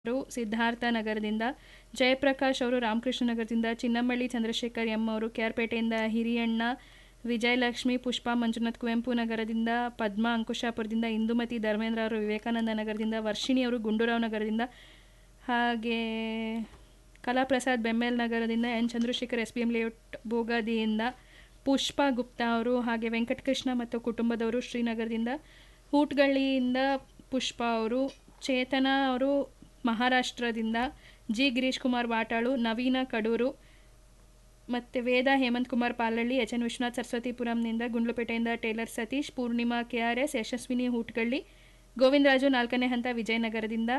ಅವರು ಸಿದ್ಧಾರ್ಥ ನಗರದಿಂದ ಜಯಪ್ರಕಾಶ್ ಅವರು ರಾಮಕೃಷ್ಣ ನಗರದಿಂದ ಚಿನ್ನಮಳ್ಳಿ ಚಂದ್ರಶೇಖರ್ ಎಂ ಅವರು ಕೆಆರ್ಪೇಟೆಯಿಂದ ಹಿರಿಯಣ್ಣ ವಿಜಯಲಕ್ಷ್ಮಿ ಪುಷ್ಪಾ ಮಂಜುನಾಥ್ ಕುವೆಂಪು ನಗರದಿಂದ ಪದ್ಮಾ ಅಂಕುಶಾಪುರದಿಂದ ಇಂದುಮತಿ ಧರ್ಮೇಂದ್ರ ಅವರು ವಿವೇಕಾನಂದ ನಗರದಿಂದ ವರ್ಷಿಣಿ ಅವರು ಗುಂಡೂರಾವ್ ನಗರದಿಂದ ಹಾಗೆ ಕಲಾಪ್ರಸಾದ್ ಬೆಮ್ಮೆಲ್ ನಗರದಿಂದ N Chandrashekhar S B M layout ಬೋಗಾದಿಯಿಂದ ಪುಷ್ಪಾ ಗುಪ್ತಾ ಅವರು ಹಾಗೆ ವೆಂಕಟಕೃಷ್ಣ ಮತ್ತು ಕುಟುಂಬದವರು ಶ್ರೀನಗರದಿಂದ ಹೂಟ್ಗಳ್ಳಿಯಿಂದ ಪುಷ್ಪಾ ಅವರು ಚೇತನ ಅವರು ಮಹಾರಾಷ್ಟ್ರದಿಂದ ಜಿ ಗಿರೀಶ್ ಕುಮಾರ್ ವಾಟಾಳು ನವೀನ ಕಡೂರು ಮತ್ತು ವೇದ ಹೇಮಂತ್ ಕುಮಾರ್ ಪಾಲಳ್ಳಿ ಎಚ್ ಎನ್ ವಿಶ್ವನಾಥ್ ಸರಸ್ವತಿಪುರಂನಿಂದ ಗುಂಡ್ಲುಪೇಟೆಯಿಂದ tailor Satish Poornima K R S Yashaswini Hootagalli Govindaraju ನಾಲ್ಕನೇ ಹಂತ ವಿಜಯನಗರದಿಂದ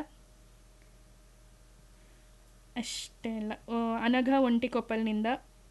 ಅಷ್ಟೇ ಅಲ್ಲ ಆ, ಅನಘ ಒಂಟಿಕೊಪ್ಪಲ್ನಿಂದ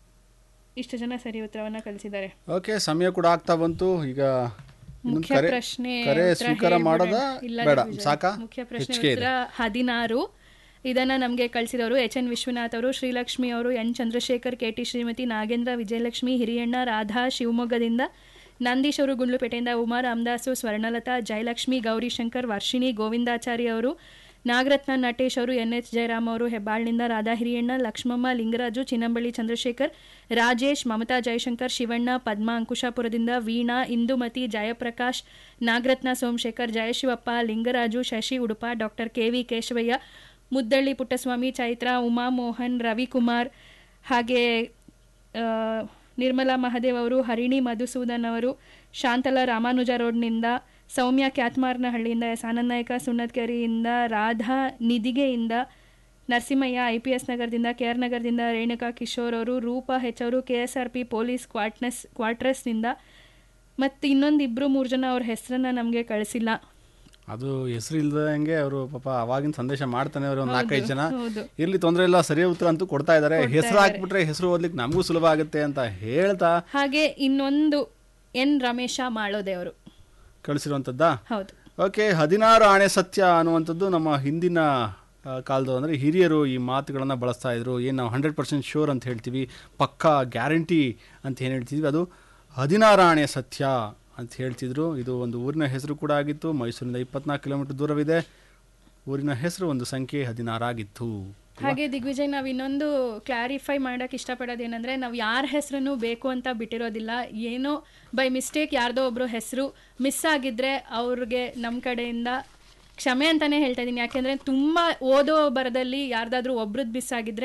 ಇಷ್ಟು ಜನ ಸರಿ ಉತ್ತರವನ್ನು ಕಳಿಸಿದ್ದಾರೆ ಓಕೆ ಸಮಯ ಕೂಡ ಆಗ್ತಾ ಬಂತು ಈಗ ಇನ್ನೊಂದು ಮುಖ್ಯ ಕರೆ ಪ್ರಶ್ನೆ ಕರೆ ಉತ್ತರ ಸ್ವೀಕಾರ ಹೇಳ್ಬಿಡೋಣ. ಮಾಡೋದ ಇಲ್ಲ ಬೇಡ ದಿಗ್ವಿಜಯ್. ಸಾಕಾ ಮುಖ್ಯ ಪ್ರಶ್ನೆ ಹೆಚ್ಚಿಗೆ ಇದೆ ಉತ್ತರ ಹದಿನಾರು ಇದನ್ನ ನಮಗೆ ಕಳಿಸಿದವರು ಎಚ್ ಎನ್ ವಿಶ್ವನಾಥ್ ಅವರು ಶ್ರೀಲಕ್ಷ್ಮಿ ಅವರು N Chandrashekhar K T Shrimati Nagendra Vijayalakshmi Hiriyanna Radha ಶಿವಮೊಗ್ಗದಿಂದ ನಂದೀಶ್ ಅವರು ಗುಂಡ್ಲುಪೇಟೆಯಿಂದ ಉಮಾ ರಾಮದಾಸು ಸ್ವರ್ಣಲತಾ ಜಯಲಕ್ಷ್ಮಿ ಗೌರಿಶಂಕರ್ ವರ್ಷಿಣಿ ಗೋವಿಂದಾಚಾರಿ ಅವರು ನಾಗರತ್ನ ನಟೇಶ್ ಅವರು ಎನ್ ಎಚ್ ಜಯರಾಮ್ ಅವರು ಹೆಬ್ಬಾಳ್ನಿಂದ ರಾಧಾ ಹಿರಿಯಣ್ಣ ಲಕ್ಷ್ಮಮ್ಮ ಲಿಂಗರಾಜು ಚಿನ್ನಂಬಳ್ಳಿ ಚಂದ್ರಶೇಖರ್ ರಾಜೇಶ್ ಮಮತಾ ಜಯಶಂಕರ್ ಶಿವಣ್ಣ ಪದ್ಮಾ ಅಂಕುಶಾಪುರದಿಂದ Veena Indumati Jayaprakash Nagaratna Somashekhar Jayashivappa Lingaraju Shashi Udupa doctor K V Keshavaiah Muddahalli Puttaswamy Chaitra Uma Mohan Ravikumar ಹಾಗೆ ಆ, ನಿರ್ಮಲಾ ಮಹದೇವ್ ಅವರು ಹರಿಣಿ ಮಧುಸೂದನ್ ಅವರು ಶಾಂತಲಾ ರಾಮಾನುಜ ರೋಡ್ನಿಂದ ಸೌಮ್ಯ ಕ್ಯಾತ್ಮಾರ್ನಹಳ್ಳಿಯಿಂದ ಎಸ್ ಆನಂದ್ ನಾಯಕ ಸುಣ್ಣದ್ಕೆರೆಯಿಂದ ರಾಧಾ ನಿಧಿಗೆಯಿಂದ ನರಸಿಂಹಯ್ಯ ಐ ಪಿ ಎಸ್ ನಗರದಿಂದ ಕೆ ಆರ್ ನಗರದಿಂದ ರೇಣುಕಾ ಕಿಶೋರ್ ಅವರು ರೂಪಾ ಹೆಚ್ ಅವರು K S R P police ಕ್ವಾಟ್ನೆಸ್ ಕ್ವಾರ್ಟರ್ಸ್ನಿಂದ ಮತ್ತು ಇನ್ನೊಂದು ಇಬ್ಬರು ಮೂರು ಜನ ಅವ್ರ ಹೆಸರನ್ನ ನಮಗೆ ಕಳಿಸಿಲ್ಲ ಅದು ಹೆಸರು ಇಲ್ದಂಗೆ ಅವರು ಪಾಪ ಅವಾಗಿನ ಸಂದೇಶ ಮಾಡ್ತಾನೆ ಅವರು ಒಂದು ನಾಲ್ಕೈದು ಜನ ಹೌದು ಇರ್ಲಿ ತೊಂದರೆ ಇಲ್ಲ ಸರಿಯಾದ ಉತ್ತರ ಅಂತೂ ಕೊಡ್ತಾ ಇದ್ದಾರೆ ಹೆಸರು ಹಾಕ್ಬಿಟ್ರೆ ಹೆಸರು ಓದ್ಲಿಕ್ಕೆ ನಮಗೂ ಸುಲಭ ಆಗುತ್ತೆ ಅಂತ ಹೇಳ್ತಾ ಹಾಗೆ ಇನ್ನೊಂದು ಎನ್ ರಮೇಶ ಮಾಳೋದೇವರು ಕಳಿಸಿರುವಂಥದ್ದಾ ಹೌದು ಓಕೆ ಹದಿನಾರು ಆಣೆ ಸತ್ಯ ಅನ್ನುವಂಥದ್ದು ನಮ್ಮ ಹಿಂದಿನ ಆ, ಕಾಲದ ಅಂದರೆ ಹಿರಿಯರು ಈ ಮಾತುಗಳನ್ನು ಬಳಸ್ತಾ ಇದ್ರು ಏನು ನಾವು ಹಂಡ್ರೆಡ್ ಪರ್ಸೆಂಟ್ ಶೋರ್ ಅಂತ ಹೇಳ್ತೀವಿ ಪಕ್ಕಾ ಗ್ಯಾರಂಟಿ ಅಂತ ಏನು ಹೇಳ್ತಿದ್ವಿ ಅದು ಹದಿನಾರು ಆಣೆ ಸತ್ಯ ಅಂತ ಹೇಳ್ತಿದ್ರು ಇದು ಒಂದು ಊರಿನ ಹೆಸರು ಕೂಡ ಆಗಿತ್ತು ಮೈಸೂರಿನಿಂದ ಇಪ್ಪತ್ನಾಲ್ಕು ಕಿಲೋಮೀಟರ್ ದೂರವಿದೆ ಊರಿನ ಹೆಸರು ಒಂದು ಸಂಖ್ಯೆ ಹದಿನಾರಾಗಿತ್ತು ಹಾಗೆ ದಿಗ್ವಿಜಯ್ ನಾವು ಇನ್ನೊಂದು ಕ್ಲಾರಿಫೈ ಮಾಡಕ್ ಇಷ್ಟಪಡೋದೇನೆಂದ್ರೆ ನಾವು ಯಾರ ಹೆಸರನ್ನು ಬೇಕು ಅಂತ ಬಿಟ್ಟಿರೋದಿಲ್ಲ ಏನೋ ಬೈ ಮಿಸ್ಟೇಕ್ ಯಾರ್ದೋ ಒಬ್ರು ಹೆಸರು ಮಿಸ್ ಆಗಿದ್ರೆ ಅವ್ರಿಗೆ ನಮ್ಮ ಕಡೆಯಿಂದ ಕ್ಷಮೆ ಅಂತಾನೆ ಹೇಳ್ತಾ ಇದ್ದೀನಿ ಯಾಕೆಂದ್ರೆ ತುಂಬಾ ಓದೋ ಬರದಲ್ಲಿ ಯಾರ್ದಾದ್ರೂ ಒಬ್ರದ್ದು ಮಿಸ್ ಆಗಿದ್ರೆ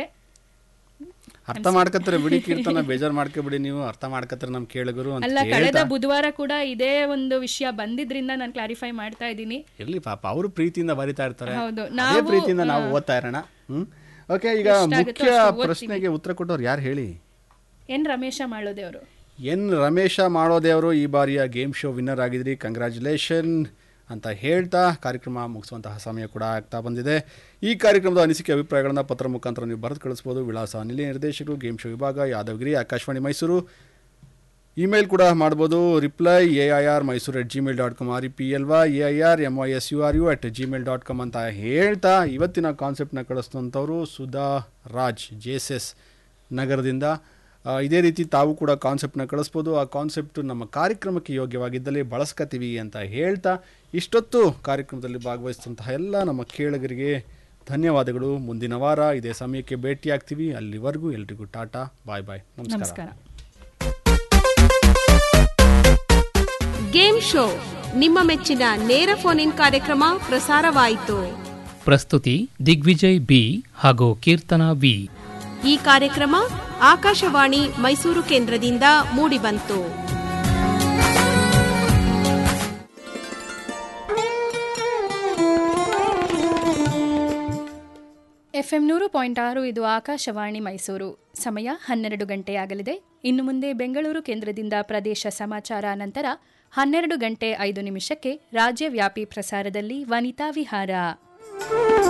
ಅರ್ಥ ಮಾಡ್ಕತ್ತಾರೆ ಬಿಡಿ ಕೀರ್ತನ ಬೇಜಾರು ಮಾಡ್ಕೊಬಿಡಿ ನೀವು ಅರ್ಥ ಮಾಡ್ಕತ್ತಾರೆ ನಮ್ಮ ಕೇಳಿಗರು ಅಂತ ಅಲ್ಲ ಕಳೆದ ಬುಧವಾರ ಕೂಡ ಇದೇ ಒಂದು ವಿಷಯ ಬಂದಿದ್ರಿಂದ ನಾನು ಕ್ಲಾರಿಫೈ ಮಾಡ್ತಾ ಇದ್ದೀನಿ ಇರ್ಲಿ ಪಾಪ ಅವರು ಪ್ರೀತಿಯಿಂದ ಬರಿತಾ ಇರ್ತಾರೆ ಹೌದು ಅದೇ ನಾವು ಪ್ರೀತಿಯಿಂದ ನಾವು ಓದ್ತಾ ಇರೋಣ ಹ್ಮ್ ಓಕೆ ಈಗ ಮುಖ್ಯ ಪ್ರಶ್ನೆಗೆ ಉತ್ತರ ಕೊಟ್ಟವ್ರು ಯಾರು ಹೇಳಿ ಎನ್ ರಮೇಶ ಮಾಡೋದೇವರು ಎನ್ ರಮೇಶ ಮಾಡೋದೇವರು ಈ ಬಾರಿಯ ಗೇಮ್ ಶೋ ವಿನ್ನರ್ ಆಗಿದ್ರಿ ಕಂಗ್ರ್ಯಾಚುಲೇಷನ್ ಅಂತ ಹೇಳ್ತಾ ಕಾರ್ಯಕ್ರಮ ಮುಗಿಸುವಂತಹ ಸಮಯ ಕೂಡ ಆಗ್ತಾ ಬಂದಿದೆ ಈ ಕಾರ್ಯಕ್ರಮದ ಅನಿಸಿಕೆ ಅಭಿಪ್ರಾಯಗಳನ್ನು ಪತ್ರ ಮುಖಾಂತರ ನೀವು ಬರೆದು ಕಳಿಸ್ಬೋದು ವಿಳಾಸ ನಿಲಯ ನಿರ್ದೇಶಕರು ಗೇಮ್ ಶೋ ವಿಭಾಗ ಯಾದವಗಿರಿ ಆಕಾಶವಾಣಿ ಮೈಸೂರು ಇಮೇಲ್ ಕೂಡ ಮಾಡ್ಬೋದು reply A I R Mysuru at gmail dot com R E P L Y A I R M I S U R U at gmail dot com ಅಂತ ಹೇಳ್ತಾ ಇವತ್ತಿನ ಕಾನ್ಸೆಪ್ಟ್ನ ಕಳಿಸಿದಂಥವ್ರು Sudha Raj J S S ನಗರದಿಂದ ಆ, ಇದೇ ರೀತಿ ತಾವು ಕೂಡ ಕಾನ್ಸೆಪ್ಟ್ನ ಕಳಿಸ್ಬೋದು ಆ ಕಾನ್ಸೆಪ್ಟು ನಮ್ಮ ಕಾರ್ಯಕ್ರಮಕ್ಕೆ ಯೋಗ್ಯವಾಗಿದ್ದಲ್ಲಿ ಬಳಸ್ಕತೀವಿ ಅಂತ ಹೇಳ್ತಾ ಇಷ್ಟೊತ್ತು ಕಾರ್ಯಕ್ರಮದಲ್ಲಿ ಭಾಗವಹಿಸಿದಂತಹ ಎಲ್ಲ ನಮ್ಮ ಕೇಳಗರಿಗೆ ಧನ್ಯವಾದಗಳು ಮುಂದಿನ ವಾರ ಇದೇ ಸಮಯಕ್ಕೆ ಭೇಟಿಯಾಗ್ತೀವಿ ಅಲ್ಲಿವರೆಗೂ ಎಲ್ರಿಗೂ ಟಾಟಾ ಬಾಯ್ ಬಾಯ್ ನಮಸ್ಕಾರ ನಮಸ್ಕಾರ ಗೇಮ್ ಶೋ ನಿಮ್ಮ ಮೆಚ್ಚಿನ ನೇರ ಫೋನ್ ಇನ್ ಕಾರ್ಯಕ್ರಮ ಪ್ರಸಾರವಾಯಿತು ಪ್ರಸ್ತುತಿ ದಿಗ್ವಿಜಯ್ ಬಿ ಹಾಗೂ ಕೀರ್ತನಾ ವಿ ಈ ಕಾರ್ಯಕ್ರಮ ಆಕಾಶವಾಣಿ ಮೈಸೂರು ಕೇಂದ್ರದಿಂದ ಮೂಡಿಬಂತು ಎಫ್ ಎಂ ನೂರು ಪಾಯಿಂಟ್ ಆರು ಇದು ಆಕಾಶವಾಣಿ ಮೈಸೂರು ಸಮಯ ಹನ್ನೆರಡು ಗಂಟೆಯಾಗಲಿದೆ ಇನ್ನು ಮುಂದೆ ಬೆಂಗಳೂರು ಕೇಂದ್ರದಿಂದ ಪ್ರದೇಶ ಸಮಾಚಾರ ನಂತರ ಹನ್ನೆರಡು ಗಂಟೆ ಐದು ನಿಮಿಷಕ್ಕೆ ರಾಜ್ಯವ್ಯಾಪಿ ಪ್ರಸಾರದಲ್ಲಿ ವನಿತಾ ವಿಹಾರ